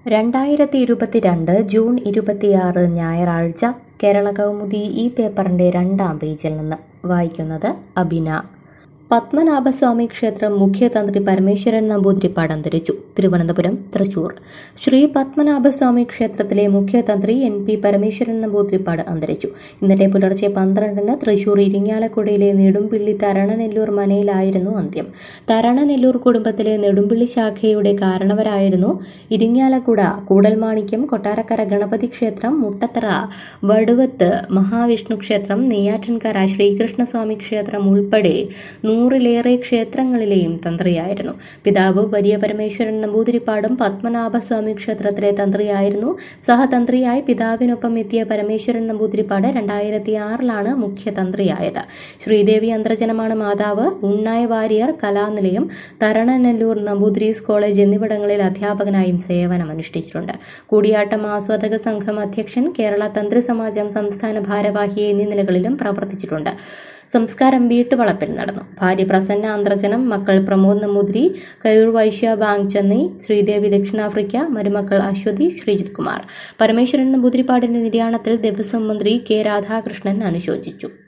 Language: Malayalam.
രണ്ടായിരത്തി ഇരുപത്തിരണ്ട് ജൂൺ ഇരുപത്തിയാറ് ഞായറാഴ്ച കേരള കൗമുദി ഈ പേപ്പറിൻ്റെ രണ്ടാം പേജിൽ നിന്ന് വായിക്കുന്നത് അബിന പത്മനാഭസ്വാമി ക്ഷേത്രം മുഖ്യതന്ത്രി പരമേശ്വരൻ നമ്പൂതിരിപ്പാട് അന്തരിച്ചു തിരുവനന്തപുരം തൃശൂർ ശ്രീ പത്മനാഭസ്വാമി ക്ഷേത്രത്തിലെ മുഖ്യതന്ത്രി എൻ പി പരമേശ്വരൻ നമ്പൂതിരിപ്പാട് അന്തരിച്ചു ഇന്നലെ പുലർച്ചെ പന്ത്രണ്ടിന് തൃശൂർ ഇരിങ്ങാലക്കുടയിലെ നെടുമ്പിള്ളി തരണനെല്ലൂർ മനയിലായിരുന്നു അന്ത്യം തരണനെല്ലൂർ കുടുംബത്തിലെ നെടുമ്പിള്ളി ശാഖയുടെ കാരണവരായിരുന്നു ഇരിങ്ങാലക്കുട കൂടൽമാണിക്യം കൊട്ടാരക്കര ഗണപതി ക്ഷേത്രം മുട്ടത്തറ വടുവത്ത് മഹാവിഷ്ണു ക്ഷേത്രം നെയ്യാറ്റിൻകര ശ്രീകൃഷ്ണസ്വാമി ക്ഷേത്രം ഉൾപ്പെടെ നൂറിലേറെ ക്ഷേത്രങ്ങളിലെയും തന്ത്രിയായിരുന്നു പിതാവ് വലിയ പരമേശ്വരൻ നമ്പൂതിരിപ്പാടും പത്മനാഭസ്വാമി ക്ഷേത്രത്തിലെ തന്ത്രിയായിരുന്നു സഹതന്ത്രിയായി പിതാവിനൊപ്പം എത്തിയ പരമേശ്വരൻ നമ്പൂതിരിപ്പാട് രണ്ടായിരത്തി ആറിലാണ് മുഖ്യ തന്ത്രിയായത് ശ്രീദേവി അന്തർജനമാണ് മാതാവ് ഉണ്ണായ വാര്യർ കലാനിലയം തരണനെല്ലൂർ നമ്പൂതിരീസ് കോളേജ് എന്നിവിടങ്ങളിൽ അധ്യാപകനായും സേവനമനുഷ്ഠിച്ചിട്ടുണ്ട് കൂടിയാട്ടം ആസ്വാദക സംഘം അധ്യക്ഷൻ കേരള തന്ത്രി സമാജം സംസ്ഥാന ഭാരവാഹി എന്നീ നിലകളിലും പ്രവർത്തിച്ചിട്ടുണ്ട് സംസ്കാരം വീട്ടുവളപ്പിൽ നടന്നു ഭാര്യ പ്രസന്ന അന്തർജനം മക്കൾ പ്രമോദ് നമ്പൂതിരി കയൂർ വൈശ്യ ബാങ്ക് ചെന്നൈ ശ്രീദേവി ദക്ഷിണാഫ്രിക്ക മരുമക്കൾ അശ്വതി ശ്രീജിത് കുമാർ പരമേശ്വരൻ നമ്പൂതിരിപ്പാടിന്റെ നിര്യാണത്തിൽ ദേവസ്വം മന്ത്രി കെ രാധാകൃഷ്ണൻ അനുശോചിച്ചു